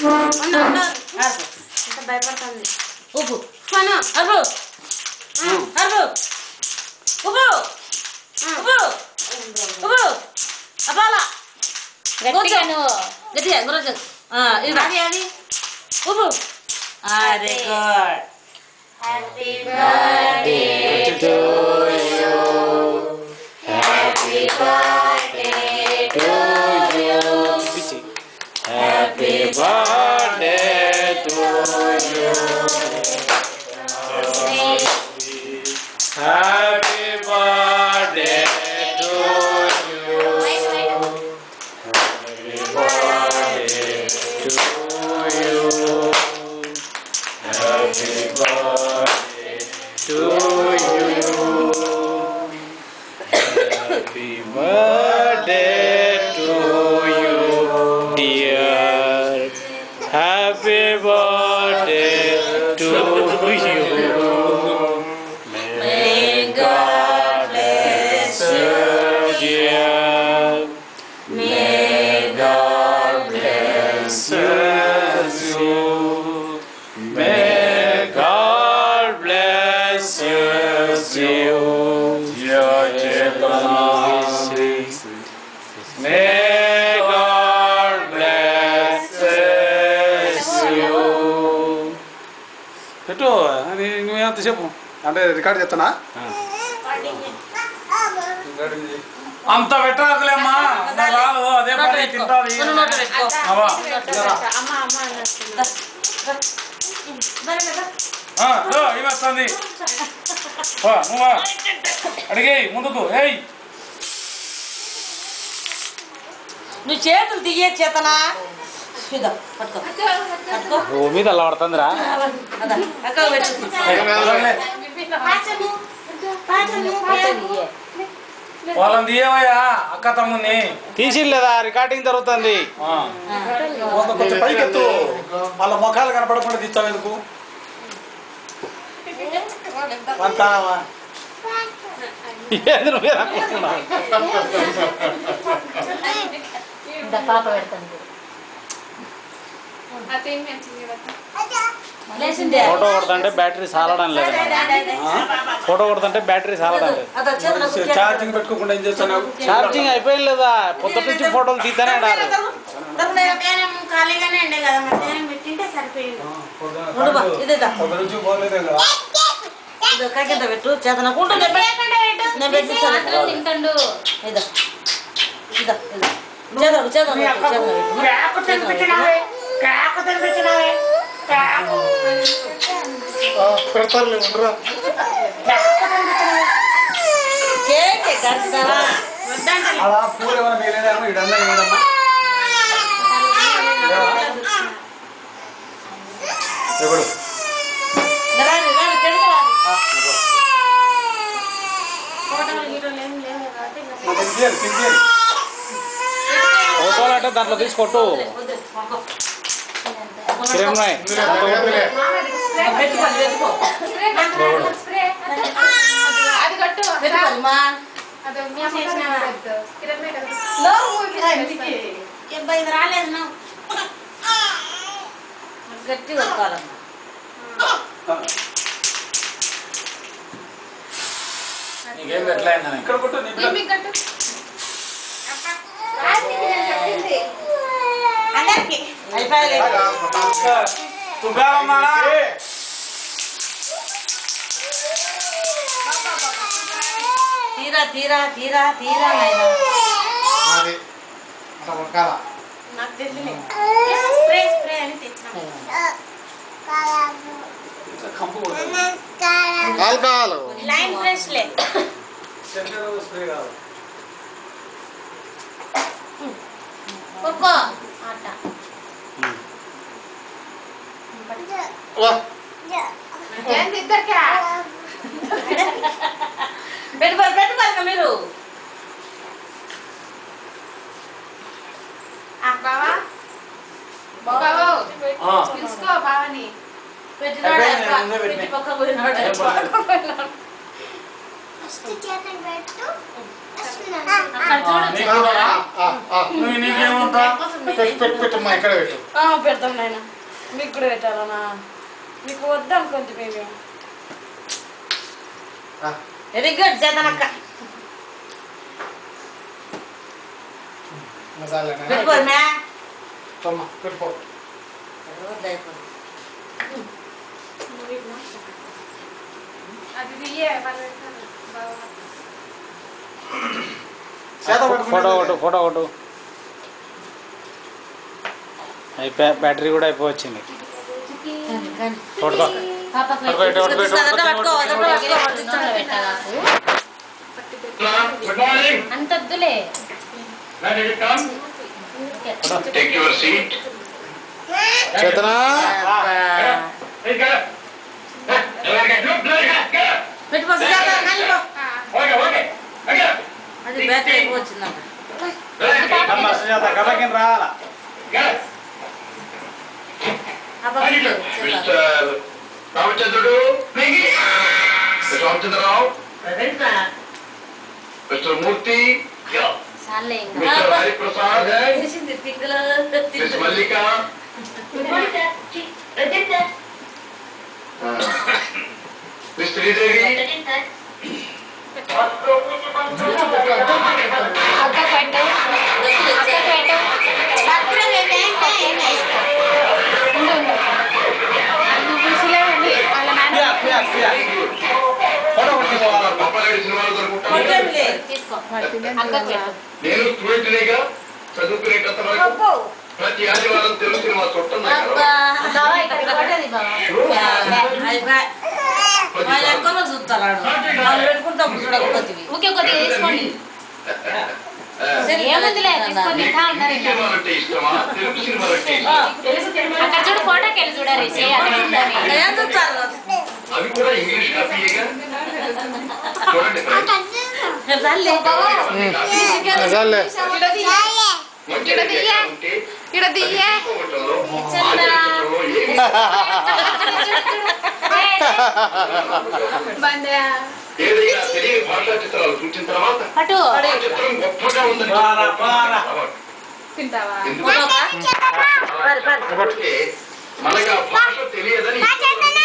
ఉండు, ఉండు. అరుపు ఇంత భయపడుతుంది ఉప్పు ఫను అరుపు అరుపు ఉప్పు ఉప్పు ఉప్పు అపాల గట్టిగా నువ్వు గట్టిగా గురజు ఇది అది అది ఉప్పు very good happy Happy birthday to you. Happy birthday to you. Happy birthday to you. Happy birthday to you. Happy birthday to you, dear. Happy birthday to you. May God bless you, dear. May God bless you. May God bless you, dear Japanese. May God bless you. పెట్టు అని నువ్వేంత చెప్పు అంటే record చేస్తానా అంత పెట్టరాకులేమ్మా అంత రాదు అదే పని తింటాది నోట పెట్టుకో అవ్వా. అమ్మ అమ్మ అన్నట్టు ఆ, దో, ఇవి వస్తుంది వా, నువ్వా అడిగేయి ముందుకు ఏయ్ నువ్వు చేతులు తీయే చేతనా ఇదో పట్టుకో పట్టుకో ఓ మీద అలా పడుతుందిరా అదా అక్క పెట్టు వాళ్ళని తీయవయ్యా అక్క తమ్ముని తీసిలేదా రికార్డింగ్ జరుగుతుంది కొంచెం పైకి ఎత్తు వాళ్ళ ముఖాలు కనపడకుండా తీస్తావు ఎందుకు అంతావా ఏంది నువ్వు ఇలా కూర్చున్నావు? పాప పెడతాను లేచిందే ఫోటో కొడుతుంటే బ్యాటరీ సాలడం లేదు ఫోటో కొడుతుంటే బ్యాటరీ సాలడం లేదు అదో చేతులు ఛార్జింగ్ పెట్టుకోకుండా ఏం చేస్తావు ఛార్జింగ్ అయిపోయింది లేదా పొద్దు నుంచి ఫోటోలు తీతానే ఆడారు మధ్యాహ్నం ఖాళీగానే ఉండే కదా మధ్యాహ్నం పెట్టింటే సరిపోయింది ఉండు బా, ఇదేదా పొద్దు నుంచి పోలేదే కదా ఇది కాకింద పెట్టు చేతన ఉంటుంది నేను పెట్టించాను మాత్రం తింటాడు ఇదో ఇదో ఇదో చేదడు చేదడు చేదడు పెట్టు పెడతారులే ఉండరా కేక్ కడతావా అలా పూలు ఏమైనా మిగిలినాయేమో ఇడన్నా ఏడన్నా ఎవడు రాని రాని పెడతావా ఫోటోలు గీటోలు ఏం లేవు కాబట్టి ఇంకా తినిపియాలి తినిపియాలి ఫోటోలు అంటే దాంట్లో తీసి కొట్టు కిరణ్ రాయ్ దాంట్లో కొట్టు. పెట్టుకోవాలి పెట్టుకో అది కట్టు పెట్టుకోవాలి మా అది మీ అమ్మ కట్టు. కిరణ్ మే కదా. అబ్బాయి ఇది రాలేదు నువ్వు గట్టి కొట్టుకోవాలమ్మా నీకేం పెట్టలేదని ఇక్కడ కొట్టు నీ బిడ్డ. ఏమి కట్టు రాత్రికి నేను చెప్పింది. అందరికి అయిపోయాలి తుగాలమ్మాడా తీరా తీరా తీరా తీరా నాయనా అది అట్లా కొట్టాలా నాకు తెలియలే స్ప్రే స్ప్రే అని తెచ్చినాం ఇట్లా కంపు కొడతారు. లైన్ బ్రష్లే శనగలు స్ప్రే కాదు కొట్టుకో ఆట ఏంది ఇద్దరికా? పెట్టుకోవాలి పెట్టుకోవాలి ఇంకా మీరు బావా బావా ఆ. పిలుచుకో బావని పెట్టినాడు అయిపోయింది, అక్క. ముందే పెట్టినాయి. పెట్టి పక్క పోయినాడు ఏం పర్లేదు. ఫస్ట్ చేతను పెట్టు అక్కడ చూడు నీకు కూడా నువ్వు నీకేముంటా పెట్టు పెట్టు పెట్టమ్మా ఇక్కడ పెట్టు ఆ, పెడతాం నాయన మీకు కూడా పెట్టాలనా మీకు వద్దాం కొంచెం మేము వెరీ గుడ్ చేతనక్క మసాలా పెట్టుకోరు మ్యా అమ్మా పెట్టుకో అది తీయే వాళ్ళు పెట్టారు. బావా. చేత ఫోటో కొట్టు ఫోటో కొట్టు అయిపోయా బ్యాటరీ కూడా అయిపోవచ్చింది కొట్టుకో పాపకు పట్టుకో, ఇటు, పట్టుకో, ఇటు, పట్టుకో, పట్టుకో, పట్టుకో, పట్టుకో, పట్టుకో. నోట్లో పెట్టాలకు గుడ్ మార్నింగ్ అంత వద్దులే Take your seat. చేతన పెట్టుకో చేత కలిపో ఓకే ఓకే ఓకే అది బ్యాటరీ అయిపోవచ్చిందంట అమ్మ సుజాత కథకి రావాలా Mr. రామచంద్రుడు Mr. రామచంద్రరావు మిస్టర్ మూర్తి చాలే ఇంకా మిస్టర్ హరిప్రసాద్ తెలిసింది తిక్కులు మిస్ మల్లిక మిస్ శ్రీదేవి అక్క పెట్టు అక్క పెట్టు అప్పుడే మేము ఏంటో ఏంటో ఇస్తాం. ఉండు, ఉండు. నువ్వు పిలిచిలేవండి. వాళ్ళ నాన్న ఫోటో కొట్టుకోవాలా గొప్పలేడి సినిమాలు దొరుకుంటాను కొంచెం లేదు తీసుకో అక్కకు పెట్టు నేను స్టూడెంట్నేగా చదువుకునేటంత వరకు ప్రతి ఆదివారం తెలుగు సినిమా చూస్తున్నాను బావా ఇక్కడ పడ్డది బావా అయిపోయి వాళ్ళు ఎక్కువ చూస్తారు ఆడు. వాళ్ళు పెట్టుకుంటాం చూడకపోతే ఊకే కొద్దిగా తీసుకోండి ఏముందిలే తీసుకొని తింటా ఉన్నారు ఇంకా సినిమాలంటే ఇష్టమా తెలుగు సినిమాలంటే ఇష్టమా అక్కడ చూడు ఫోటోకి వెళ్ళి చూడరు చేయాలి ఏం చూస్తారు అవి కూడా ఇంగ్లీష్ కాపీయేగా చూడండి friends. చాలే చాలే ఈడ తీయే. మంచి ఇక్కడ దియ్యే. idea ఉంటే ఈడ తీయే. తీసుకోవటంలో చందా. ఆలోచించడంలో ఏమీ బందే. ఏదైనా తెలియని భాషా చిత్రాలు చూసిన తర్వాత పట్టు ఆ చిత్రం గొప్పగా ఉందని బారా, బారా. తింటావా ఎందుకంటే మనకు ఆ భాష తెలియదని